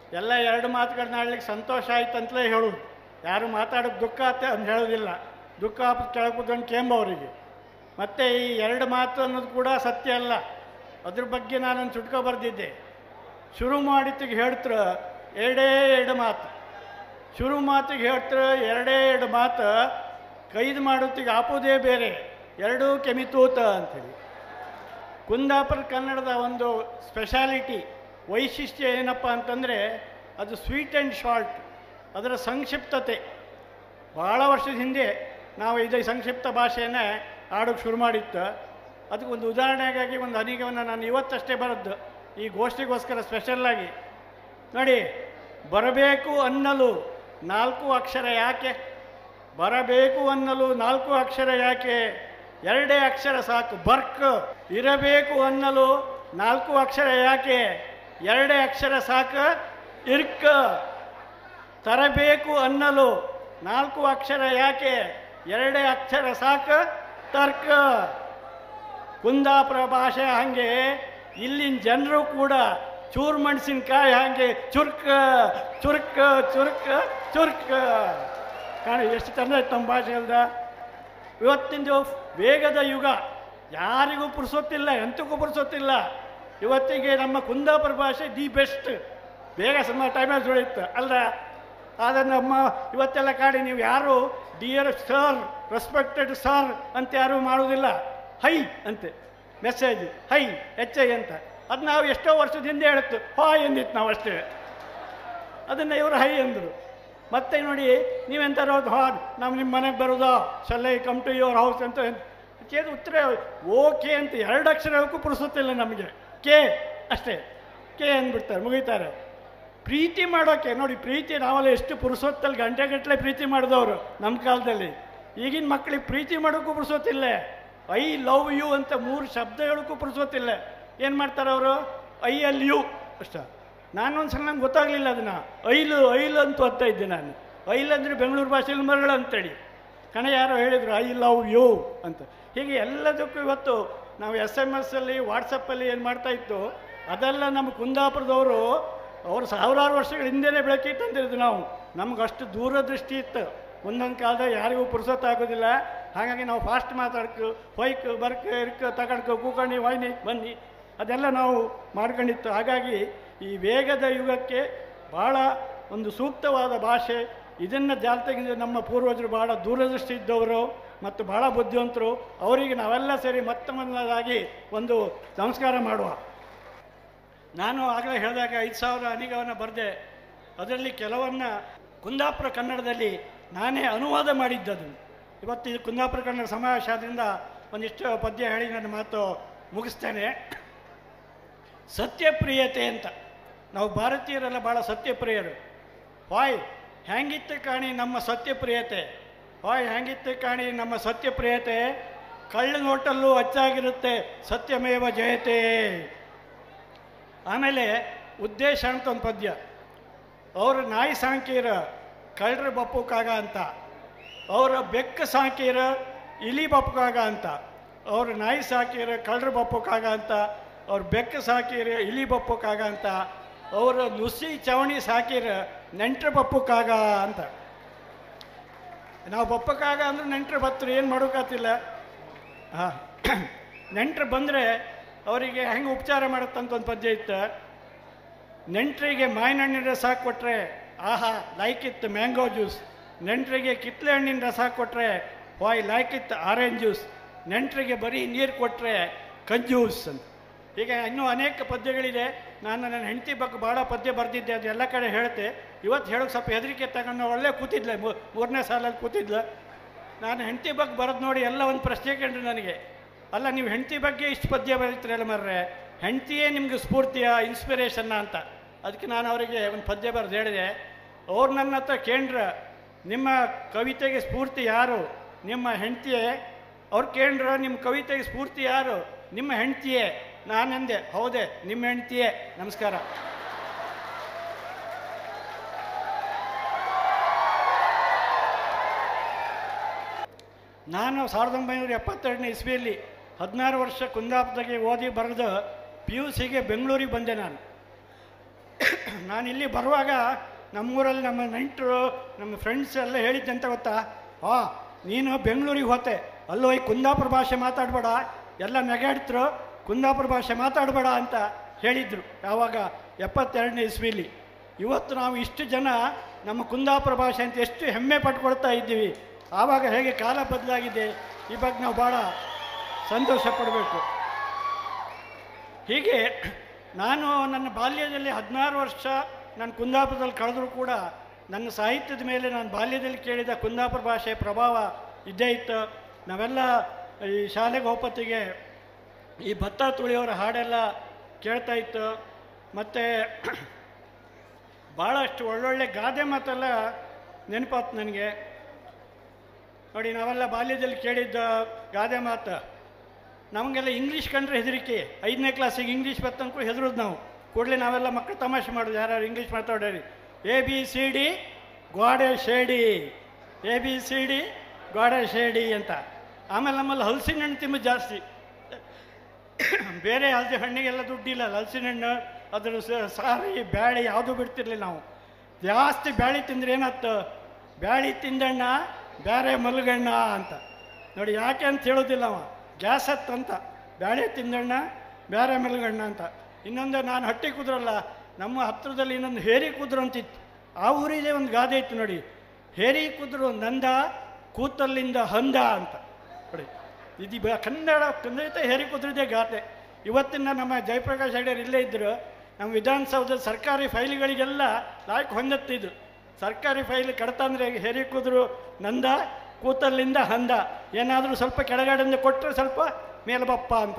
ಎಲ್ಲ ಎರಡು ಮಾತುಗಳನ್ನ ಆಡ್ಲಿಕ್ಕೆ ಸಂತೋಷ ಆಯ್ತು ಅಂತಲೇ ಹೇಳೋದು ಯಾರು ಮಾತಾಡೋದು ದುಃಖ ಅಂತ ಅಂತ ಹೇಳೋದಿಲ್ಲ ದುಃಖ ಕೆಳಕುದೊಂದು ಕೇಂಬ ಅವರಿಗೆ ಮತ್ತು ಈ ಎರಡು ಮಾತು ಅನ್ನೋದು ಕೂಡ ಸತ್ಯ ಅಲ್ಲ ಅದ್ರ ಬಗ್ಗೆ ನಾನೊಂದು ಚುಟ್ಕೊ ಬರೆದಿದ್ದೆ ಶುರು ಮಾಡಿತ್ತಿಗೆ ಹೇಳ್ತ್ರ ಎರಡೇ ಎರಡು ಮಾತು ಶುರು ಮಾತಿಗೆ ಹೇಳ್ತಾರೆ ಎರಡೇ ಎರಡು ಮಾತು ಕೈದು ಮಾಡೋತ್ತಿಗೆ ಆಪೋದೇ ಬೇರೆ ಎರಡೂ ಕೆಮಿತೂತ ಅಂಥೇಳಿ ಕುಂದಾಪುರ ಕನ್ನಡದ ಒಂದು ಸ್ಪೆಷಾಲಿಟಿ ವೈಶಿಷ್ಟ್ಯ ಏನಪ್ಪ ಅಂತಂದರೆ ಅದು ಸ್ವೀಟ್ ಆ್ಯಂಡ್ ಶಾರ್ಟ್ ಅದರ ಸಂಕ್ಷಿಪ್ತತೆ ಭಾಳ ವರ್ಷದ ಹಿಂದೆ ನಾವು ಇದೇ ಸಂಕ್ಷಿಪ್ತ ಭಾಷೆಯನ್ನೇ ಆಡೋಕ್ಕೆ ಶುರು ಮಾಡಿತ್ತು ಅದಕ್ಕೆ ಒಂದು ಉದಾಹರಣೆಗಾಗಿ ಒಂದು ಅನಿಗವನ್ನು ನಾನು ಇವತ್ತಷ್ಟೇ ಬರದ್ದು ಈ ಗೋಷ್ಠಿಗೋಸ್ಕರ ಸ್ಪೆಷಲ್ಲಾಗಿ ನೋಡಿ ಬರಬೇಕು ಅನ್ನಲು ನಾಲ್ಕು ಅಕ್ಷರ ಯಾಕೆ ಬರಬೇಕು ಅನ್ನಲು ನಾಲ್ಕು ಅಕ್ಷರ ಯಾಕೆ ಎರಡೇ ಅಕ್ಷರ ಸಾಕು ಬರ್ಕ್ ಇರಬೇಕು ಅನ್ನಲು ನಾಲ್ಕು ಅಕ್ಷರ ಯಾಕೆ ಎರಡೇ ಅಕ್ಷರ ಸಾಕು ಇರ್ಕ ತರಬೇಕು ಅನ್ನಲು ನಾಲ್ಕು ಅಕ್ಷರ ಯಾಕೆ ಎರಡೇ ಅಕ್ಷರ ಸಾಕು ತರ್ಕ ಕುಂದಾಪುರ ಭಾಷೆ ಹಾಗೆ ಇಲ್ಲಿನ ಜನರು ಕೂಡ ಚೂರು ಮೆಣಸಿನ್ಕಾಯಿ ಹಾಗೆ ಚುರ್ಕ ಚುರ್ಕ ಚುರ್ಕ ಚುರ್ಕ ಕಾಣ ಎಷ್ಟು ಚಂದ ಐತೆ ನಮ್ಮ ಭಾಷೆ ಅಲ್ದ ಇವತ್ತಿಂದು ವೇಗದ ಯುಗ ಯಾರಿಗೂ ಪುರ್ಸೊತ್ತಿಲ್ಲ ಎಂತಕ್ಕೂ ಪುರ್ಸೊತ್ತಿಲ್ಲ ಇವತ್ತಿಗೆ ನಮ್ಮ ಕುಂದಾಪುರ ಭಾಷೆ ದಿ ಬೆಸ್ಟ್ ಬೇಗ ಸಮ ಟೈಮಲ್ಲಿ ಸುಳಿಯುತ್ತೆ ಅಲ್ಲ ಆದರೆ ನಮ್ಮ ಇವತ್ತೆಲ್ಲ ಕಾಡಿ ನೀವು ಯಾರು ಡಿಯರ್ ಸರ್ ರೆಸ್ಪೆಕ್ಟೆಡ್ ಸರ್ ಅಂತ ಯಾರೂ ಮಾಡೋದಿಲ್ಲ ಹೈ ಅಂತೆ ಮೆಸೇಜ್ ಹೈ ಎಚ್ ಐ ಅಂತ ಅದು ನಾವು ಎಷ್ಟೋ ವರ್ಷದ ಹಿಂದೆ ಹೇಳುತ್ತು ಹಾಯ್ ಎಂದಿತ್ತು ನಾವು ಅಷ್ಟೇ ಅದನ್ನು ಇವರು ಹೈ ಅಂದರು ಮತ್ತೆ ನೋಡಿ ನೀವೆಂತಾರು ಹೌದು ಹಾ ನಾವು ನಿಮ್ಮ ಮನೆಗೆ ಬರೋದಾ shall I come to your house ಅಂತ ಕೇಳಿದ ಉತ್ತರ ಓಕೆ ಅಂತ ಎರಡು ಅಕ್ಷರಕ್ಕೂ ಪುರುಸುತ್ತಿಲ್ಲ ನಮಗೆ ಕೆ ಅಷ್ಟೇ ಕೆ ಅಂದ್ಬಿಡ್ತಾರೆ ಮುಗಿತಾರೆ ಪ್ರೀತಿ ಮಾಡೋಕ್ಕೆ ನೋಡಿ ಪ್ರೀತಿ ನಾವೆಲ್ಲ ಎಷ್ಟು ಪುರುಸೊತ್ತಲ್ಲಿ ಗಂಟೆಗಟ್ಟಲೆ ಪ್ರೀತಿ ಮಾಡಿದವರು ನಮ್ಮ ಕಾಲದಲ್ಲಿ ಈಗಿನ ಮಕ್ಕಳಿಗೆ ಪ್ರೀತಿ ಮಾಡೋಕ್ಕೂ ಪುರುಸೊತ್ತಿಲ್ಲ ಐ ಲವ್ ಯು ಅಂತ ಮೂರು ಶಬ್ದ ಹೇಳೋಕ್ಕೂ ಪುರುಸೊತ್ತಿಲ್ಲ ಏನು ಮಾಡ್ತಾರೆ ಅವರು ಐ ಎಲ್ ಯು ಅಷ್ಟ ನಾನೊಂದು ಸಲ ನಂಗೆ ಗೊತ್ತಾಗಲಿಲ್ಲ ಅದನ್ನು ಐಲು ಐಲು ಅಂತ ಓದ್ತಾ ಇದ್ದೆ ನಾನು ಐಲ್ ಅಂದರೆ ಬೆಂಗಳೂರು ಭಾಷೆಯಲ್ಲಿ ಮರಳು ಅಂತೇಳಿ ಕಣ ಯಾರೋ ಹೇಳಿದರು ಐ ಲವ್ ಯು ಅಂತ ಹೀಗೆ ಎಲ್ಲದಕ್ಕೂ ಇವತ್ತು ನಾವು ಎಸ್ ಎಮ್ ಎಸ್ಸಲ್ಲಿ ವಾಟ್ಸಪ್ಪಲ್ಲಿ ಏನು ಮಾಡ್ತಾ ಇತ್ತು ಅದೆಲ್ಲ ನಮ್ಮ ಕುಂದಾಪುರದವರು ಅವರು ಸಾವಿರಾರು ವರ್ಷಗಳ ಹಿಂದೆನೇ ಬೆಳಕಿ ತಂದಿರೋದು ನಾವು ನಮ್ಗೆ ಅಷ್ಟು ದೂರದೃಷ್ಟಿ ಇತ್ತು ಒಂದೊಂದು ಕಾಲದಾಗ ಯಾರಿಗೂ ಪುರುಸೊತ್ತಾಗೋದಿಲ್ಲ ಹಾಗಾಗಿ ನಾವು ಫಾಸ್ಟ್ ಮಾತಾಡ್ಕು ಹೊಯ್ಕು ಬರ್ಕ ಇರ್ಕ ತಗೊಂಡ್ಕೊ ಕೂಕಣಿ ವಾಯ್ನಿ ಬನ್ನಿ ಅದೆಲ್ಲ ನಾವು ಮಾಡ್ಕೊಂಡಿತ್ತು ಹಾಗಾಗಿ ಈ ವೇಗದ ಯುಗಕ್ಕೆ ಭಾಳ ಒಂದು ಸೂಕ್ತವಾದ ಭಾಷೆ ಇದನ್ನು ಜಾಲ್ತೆಗಿಂದ ನಮ್ಮ ಪೂರ್ವಜರು ಭಾಳ ದೂರದೃಷ್ಟಿ ಇದ್ದವರು ಮತ್ತು ಭಾಳ ಬುದ್ಧಿವಂತರು ಅವರಿಗೆ ನಾವೆಲ್ಲ ಸೇರಿ ಮತ್ತೆ ಮೊದಲಾಗಿ ಒಂದು ನಮಸ್ಕಾರ ಮಾಡುವ ನಾನು ಆಗಲೇ ಹೇಳಿದಾಗ ಐದು ಸಾವಿರ ಅನಿಗವನ್ನು ಬರೆದೆ ಅದರಲ್ಲಿ ಕೆಲವನ್ನ ಕುಂದಾಪುರ ಕನ್ನಡದಲ್ಲಿ ನಾನೇ ಅನುವಾದ ಮಾಡಿದ್ದದು ಇವತ್ತು ಇದು ಕುಂದಾಪುರ ಕನ್ನಡ ಸಮಾವೇಶ ಆದ್ದರಿಂದ ಒಂದಿಷ್ಟು ಪದ್ಯ ಹೇಳಿ ನನ್ನ ಮಾತು ಮುಗಿಸ್ತೇನೆ ಸತ್ಯಪ್ರಿಯತೆ ಅಂತ ನಾವು ಭಾರತೀಯರೆಲ್ಲ ಭಾಳ ಸತ್ಯಪ್ರಿಯರು ವಾಯ್ ಹ್ಯಾಂಗಿತ್ತು ಕಾಣಿ ನಮ್ಮ ಸತ್ಯಪ್ರಿಯತೆ ವಾಯ್ ಹ್ಯಾಂಗಿತ್ತು ಕಾಣಿ ನಮ್ಮ ಸತ್ಯಪ್ರಿಯತೆ ಕಳ್ಳ ನೋಟಲ್ಲೂ ಅಚ್ಚಾಗಿರುತ್ತೆ ಸತ್ಯಮೇವ ಜಯತೆ ಆಮೇಲೆ ಉದ್ದೇಶ ಅಂತ ಒಂದು ಪದ್ಯ ಅವರು ನಾಯಿ ಸಾಂಕೀರ ಕಳ್ಳರ ಬಪ್ಪುಕಾಗ ಅಂತ ಅವರ ಬೆಕ್ಕ ಸಾಕೀರ ಇಲಿ ಬಪ್ಪುಕಾಗ ಅಂತ ಅವ್ರ ನಾಯಿ ಸಾಕೀರ ಕಳ್ಳರ ಬಪ್ಪುಕಾಗ ಅಂತ ಅವ್ರ ಬೆಕ್ಕ ಸಾಕೀರ ಇಲಿ ಬಪ್ಪುಕಾಗ ಅಂತ ಅವರು ನುಸಿ ಚವಣಿ ಸಾಕಿರ ನೆಂಟ್ರ ಬಪ್ಪುಕಾಗ ಅಂತ ನಾವು ಬಪ್ಪಕ್ಕಾಗ ಅಂದ್ರೆ ನೆಂಟ್ರು ಬತ್ತರು ಏನು ಮಾಡೋಕ್ಕಾತಿಲ್ಲ ಹಾಂ ನೆಂಟ್ರು ಬಂದರೆ ಅವರಿಗೆ ಹೆಂಗೆ ಉಪಚಾರ ಮಾಡುತ್ತಂತ ಒಂದು ಪದ್ಯ ಇತ್ತು ನೆಂಟರಿಗೆ ಮಾವಿನ ಹಣ್ಣಿನ ರಸ ಕೊಟ್ಟರೆ ಆಹಾ ಲೈಕ್ ಇತ್ತು ಮ್ಯಾಂಗೋ ಜ್ಯೂಸ್ ನೆಂಟರಿಗೆ ಕಿತ್ಲೆ ಹಣ್ಣಿನ ರಸ ಕೊಟ್ಟರೆ ವಾಯ್ ಲೈಕ್ ಇತ್ತು ಆರೆಂಜ್ ಜ್ಯೂಸ್ ನೆಂಟರಿಗೆ ಬರೀ ನೀರು ಕೊಟ್ಟರೆ ಕಂಜೂಸ್ ಅಂತ ಈಗ ಇನ್ನೂ ಅನೇಕ ಪದ್ಯಗಳಿದೆ ನಾನು ನನ್ನ ಹೆಂಡತಿ ಬಗ್ಗೆ ಭಾಳ ಪದ್ಯ ಬರೆದಿದ್ದೆ ಅದು ಎಲ್ಲ ಕಡೆ ಹೇಳ್ತೆ ಇವತ್ತು ಹೇಳೋಕೆ ಸ್ವಲ್ಪ ಹೆದರಿಕೆ ತಗೊಂಡು ಒಳ್ಳೆ ಕೂತಿದ್ಲೆ ಮೂ- ಮೂರನೇ ಸಾಲಲ್ಲಿ ಕೂತಿದ್ಲು ನಾನು ಹೆಂಡತಿ ಬಗ್ಗೆ ಬರೋದು ನೋಡಿ ಎಲ್ಲ ಒಂದು ಪ್ರಶ್ನೆ ಕೇಳ್ರಿ ನನಗೆ ಅಲ್ಲ ನೀವು ಹೆಂಡತಿ ಬಗ್ಗೆ ಇಷ್ಟು ಪದ್ಯ ಬರೀತೀರಲ್ಲ ಮರ್ರೆ ಹೆಂಡತಿಯೇ ನಿಮ್ಗೆ ಸ್ಫೂರ್ತಿಯ ಇನ್ಸ್ಪಿರೇಷನ್ನ ಅಂತ ಅದಕ್ಕೆ ನಾನು ಅವರಿಗೆ ಒಂದು ಪದ್ಯ ಬರೆದು ಹೇಳಿದೆ ಅವ್ರು ನನ್ನ ಹತ್ರ ಕೇಂದ್ರ ನಿಮ್ಮ ಕವಿತೆಗೆ ಸ್ಫೂರ್ತಿ ಯಾರು ನಿಮ್ಮ ಹೆಂಡತಿಯೇ ಅವ್ರು ಕೇಂದ್ರ ನಿಮ್ಮ ಕವಿತೆಗೆ ಸ್ಫೂರ್ತಿ ಯಾರು ನಿಮ್ಮ ಹೆಂಡತಿಯೇ ನಾನಂದೆ ಹೌದೇ ನಿಮ್ಮ ಹೆಂಡತಿಯೇ ನಮಸ್ಕಾರ ನಾನು ಸಾವಿರದ ಒಂಬೈನೂರ ಎಪ್ಪತ್ತೆರಡನೇ ಇಸ್ವಿಯಲ್ಲಿ ಹದಿನಾರು ವರ್ಷ ಕುಂದಾಪುರದಾಗೆ ಓದಿ ಬರೆದು ಪಿ ಯು ಸಿಗೆ ಬೆಂಗಳೂರಿಗೆ ಬಂದೆ ನಾನು ನಾನು ಇಲ್ಲಿ ಬರುವಾಗ ನಮ್ಮೂರಲ್ಲಿ ನಮ್ಮ ನೆಂಟರು ನಮ್ಮ ಫ್ರೆಂಡ್ಸ್ ಎಲ್ಲ ಹೇಳಿದ್ದಂತ ಗೊತ್ತಾ ಆ ನೀನು ಬೆಂಗಳೂರಿಗೆ ಹೋತೆ ಅಲ್ಲೋ ಈ ಕುಂದಾಪುರ ಭಾಷೆ ಮಾತಾಡಬೇಡ ಎಲ್ಲ ನೆಗಾಡ್ತರು ಕುಂದಾಪುರ ಭಾಷೆ ಮಾತಾಡಬೇಡ ಅಂತ ಹೇಳಿದರು ಯಾವಾಗ ಎಪ್ಪತ್ತೆರಡನೇ ಇಸ್ವಿಲಿ ಇವತ್ತು ನಾವು ಇಷ್ಟು ಜನ ನಮ್ಮ ಕುಂದಾಪುರ ಭಾಷೆ ಅಂತ ಎಷ್ಟು ಹೆಮ್ಮೆ ಪಟ್ಕೊಳ್ತಾ ಇದ್ದೀವಿ ಆವಾಗ ಹೇಗೆ ಕಾಲ ಬದಲಾಗಿದೆ ಈ ಬಗ್ಗೆ ನಾವು ಭಾಳ ಸಂತೋಷ ಪಡಬೇಕು ಹೀಗೆ ನಾನು ನನ್ನ ಬಾಲ್ಯದಲ್ಲಿ ಹದಿನಾರು ವರ್ಷ ನಾನು ಕುಂದಾಪುರದಲ್ಲಿ ಕಳೆದರೂ ಕೂಡ ನನ್ನ ಸಾಹಿತ್ಯದ ಮೇಲೆ ನಾನು ಬಾಲ್ಯದಲ್ಲಿ ಕೇಳಿದ ಕುಂದಾಪುರ ಭಾಷೆ ಪ್ರಭಾವ ಇದ್ದೇ ಇತ್ತು ನಾವೆಲ್ಲ ಈ ಶಾಲೆಗೆ ಹೋಪತ್ತಿಗೆ ಈ ಭತ್ತ ತುಳಿಯೋರ ಹಾಡೆಲ್ಲ ಕೇಳ್ತಾ ಇತ್ತು ಮತ್ತು ಭಾಳಷ್ಟು ಒಳ್ಳೊಳ್ಳೆ ಗಾದೆ ಮಾತೆಲ್ಲ ನೆನಪಾತು ನನಗೆ ನೋಡಿ ನಾವೆಲ್ಲ ಬಾಲ್ಯದಲ್ಲಿ ಕೇಳಿದ್ದ ಗಾದೆ ಮಾತು ನಮಗೆಲ್ಲ ಇಂಗ್ಲೀಷ್ ಕಂಡ್ರೆ ಹೆದರಿಕೆ ಐದನೇ ಕ್ಲಾಸಿಗೆ ಇಂಗ್ಲೀಷ್ ಬರ್ತಂಕು ಹೆದರೋದು ನಾವು ಕೂಡಲೇ ನಾವೆಲ್ಲ ಮಕ್ಕಳು ತಮಾಷೆ ಮಾಡೋದು ಯಾರು ಇಂಗ್ಲೀಷ್ ಮಾತಾಡೋರಿ ಎ ಬಿ ಸಿ ಡಿ ಗೋಡೆ ಶೇಡಿ ಎ ಬಿ ಸಿ ಡಿ ಗೋಡೆ ಶೇಡಿ ಅಂತ ಆಮೇಲೆ ನಮ್ಮಲ್ಲಿ ಹಲಸಿನ ಹಣ್ಣು ತಿನ್ನೋದು ಜಾಸ್ತಿ ಬೇರೆ ಹಲಸಿನ ಹಣ್ಣಿಗೆಲ್ಲ ದುಡ್ಡಿಲ್ಲ ಹಲಸಿನ ಹಣ್ಣು ಅದ್ರ ಸ- ಸಾರಿ ಬ್ಯಾಳಿ ಯಾವುದೂ ಬಿಡ್ತಿರ್ಲಿಲ್ಲ ನಾವು ಜಾಸ್ತಿ ಬ್ಯಾಳಿ ತಿಂದ್ರೆ ಏನಾಯ್ತು ಬ್ಯಾಳಿ ತಿಂದಣ್ಣ ಬೇರೆ ಮಲಗಣ್ಣ ಅಂತ ನೋಡಿ ಯಾಕೆ ಅಂತ ಹೇಳೋದಿಲ್ಲ ಅವ ಗ್ಯಾಸ್ ಹತ್ತಂತ ಬ್ಯಾಳಿ ತಿಂದಣ್ಣ ಬೇರೆ ಮಲಗಣ್ಣ ಅಂತ ಇನ್ನೊಂದು ನಾನು ಹಟ್ಟಿ ಕುದ್ರಲ್ಲ ನಮ್ಮ ಹತ್ರದಲ್ಲಿ ಇನ್ನೊಂದು ಹೇರಿ ಕುದ್ರು ಅಂತಿತ್ತು ಆ ಊರಿಗೆ ಒಂದು ಗಾದೆ ಇತ್ತು ನೋಡಿ ಹೇರಿ ಕುದ್ರು ನಂದ ಕೂತಲ್ಲಿಂದ ಹಂದ ಅಂತ ನೋಡಿ ಇದು ಬ- ಕನ್ನಡ ಖಂಡಿತ ಹೇರಿ ಕುದ್ರದೇ ಗಾದೆ ಇವತ್ತಿನ ನಮ್ಮ ಜಯಪ್ರಕಾಶ್ ಹೆಗಡೆ ಇಲ್ಲೇ ಇದ್ದರು ನಮ್ಮ ವಿಧಾನಸೌಧದ ಸರ್ಕಾರಿ ಫೈಲ್ಗಳಿಗೆಲ್ಲ ಲಾಯ್ಕ್ ಹೊಂದತ್ತಿದ್ದು ಸರ್ಕಾರಿ ಫೈಲ್ ಕಡತಂದ್ರೆ ಹೇರಿ ಕುದ್ರು ನಂದ ಕೂತಲ್ಲಿಂದ ಹಂದ ಏನಾದರೂ ಸ್ವಲ್ಪ ಕೆಳಗಡೆಯಿಂದ ಕೊಟ್ಟರೆ ಸ್ವಲ್ಪ ಮೇಲ್ಬಪ್ಪ ಅಂತ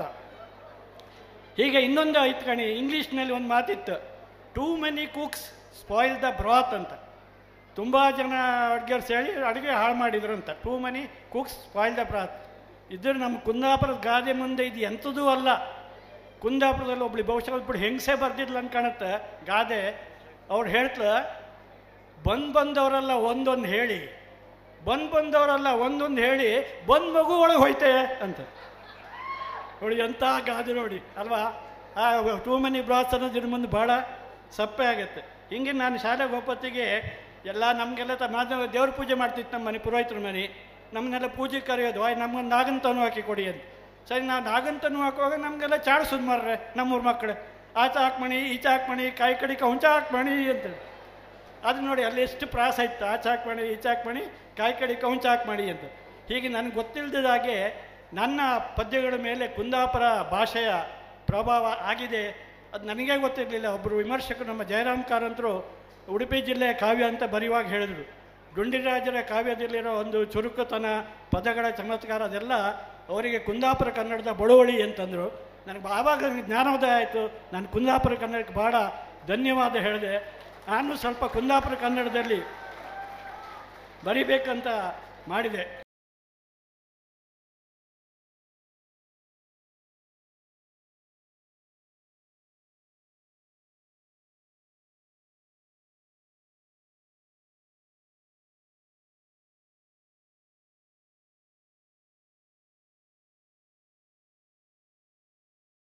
ಹೀಗೆ ಇನ್ನೊಂದು ಐತ್ ಕಣಿ ಇಂಗ್ಲೀಷ್ನಲ್ಲಿ ಒಂದು ಮಾತಿತ್ತು too many cooks spoil the broth ಅಂತ ತುಂಬ ಜನ ಅಡುಗೆಯವ್ರು ಸೇರಿ ಅಡುಗೆ ಹಾಳು ಮಾಡಿದ್ರು ಅಂತ too many cooks spoil the broth ಇದ್ರ ನಮ್ಮ ಕುಂದಾಪುರದ ಗಾದೆ ಮುಂದೆ ಇದು ಎಂಥದೂ ಅಲ್ಲ ಕುಂದಾಪುರದಲ್ಲಿ ಒಬ್ಳು ಬಹುಶಃ ಒಬ್ಳು ಹೆಂಗಸೆ ಬರ್ದಿದ್ಲು ಅಂತ ಕಾಣುತ್ತೆ ಗಾದೆ ಅವ್ರು ಹೇಳ್ತ ಬಂದು ಬಂದವರೆಲ್ಲ ಒಂದೊಂದು ಹೇಳಿ ಬಂದು ಬಂದವರೆಲ್ಲ ಒಂದೊಂದು ಹೇಳಿ ಬಂದು ಮಗು ಒಳಗೆ ಹೋಯ್ತೆ ಅಂತ ನೋಡಿ ಎಂಥ ಗಾದೆ ನೋಡಿ ಅಲ್ವಾ ಆ ಟೂ ಮನಿ ಬ್ರಾಸ್ ಅನ್ನೋದು ಇದ್ರ ಮುಂದೆ ಭಾಳ ಸಪ್ಪೆ ಆಗುತ್ತೆ ಹಿಂಗೆ ನಾನು ಶಾಲೆಗೆ ಹೋಗೋತ್ತಿಗೆ ಎಲ್ಲ ನಮಗೆಲ್ಲ ತ ಮಾದ ದೇವ್ರ ಪೂಜೆ ಮಾಡ್ತಿತ್ತು ನಮ್ಮ ಮನೆ ಪುರೋಹಿತರ ಮನೆ ನಮ್ಮನ್ನೆಲ್ಲ ಪೂಜೆ ಕರೆಯೋದು ಆಯ್ ನಮ್ಗೊಂದು ನಾಗಂತನು ಹಾಕಿ ಕೊಡಿ ಅಂತ ಸರಿ ನಾವು ನಾಗಂತನು ಹಾಕುವಾಗ ನಮಗೆಲ್ಲ ಚಾಡ್ಸೋದು ಮಾರ್ರೆ ನಮ್ಮೂರ ಮಕ್ಕಳು ಆಚ ಹಾಕ್ಮಣಿ ಈಚೆ ಹಾಕ್ಮಣಿ ಕಾಯಿ ಕಡಿಕ ಹುಂಚ ಹಾಕ್ಮಣಿ ಅಂತ ಅದು ನೋಡಿ ಅಲ್ಲಿ ಎಷ್ಟು ಪ್ರಾಸ ಇತ್ತು ಆಚೆ ಹಾಕ್ಮಣಿ ಈಚೆ ಹಾಕ್ಮಣಿ ಕಾಯಿ ಕಡಿ ಕೌಂಚ ಹಾಕ್ಮಣಿ ಅಂತ ಹೀಗೆ ನನಗೆ ಗೊತ್ತಿಲ್ಲದ ಹಾಗೆ ನನ್ನ ಪದ್ಯಗಳ ಮೇಲೆ ಕುಂದಾಪುರ ಭಾಷೆಯ ಪ್ರಭಾವ ಆಗಿದೆ ಅದು ನನಗೇ ಗೊತ್ತಿರಲಿಲ್ಲ ಒಬ್ಬರು ವಿಮರ್ಶಕರು ನಮ್ಮ ಜಯರಾಮ್ ಕಾರಂತರು ಉಡುಪಿ ಜಿಲ್ಲೆಯ ಕಾವ್ಯ ಅಂತ ಬರೆಯುವಾಗ ಹೇಳಿದರು ಗುಂಡಿರಾಜರ ಕಾವ್ಯದಲ್ಲಿರೋ ಒಂದು ಚುರುಕುತನ ಪದಗಳ ಚಮತ್ಕಾರ ಅದೆಲ್ಲ ಅವರಿಗೆ ಕುಂದಾಪುರ ಕನ್ನಡದ ಬಳುವಳಿ ಅಂತಂದರು ನನಗೆ ಆವಾಗ ನನಗೆ ಜ್ಞಾನೋದಯ ಆಯಿತು ನಾನು ಕುಂದಾಪುರ ಕನ್ನಡಕ್ಕೆ ಭಾಳ ಧನ್ಯವಾದ ಹೇಳಿದೆ ನಾನು ಸ್ವಲ್ಪ ಕುಂದಾಪುರ ಕನ್ನಡದಲ್ಲಿ ಬರಿಬೇಕಂತ ಮಾಡಿದೆ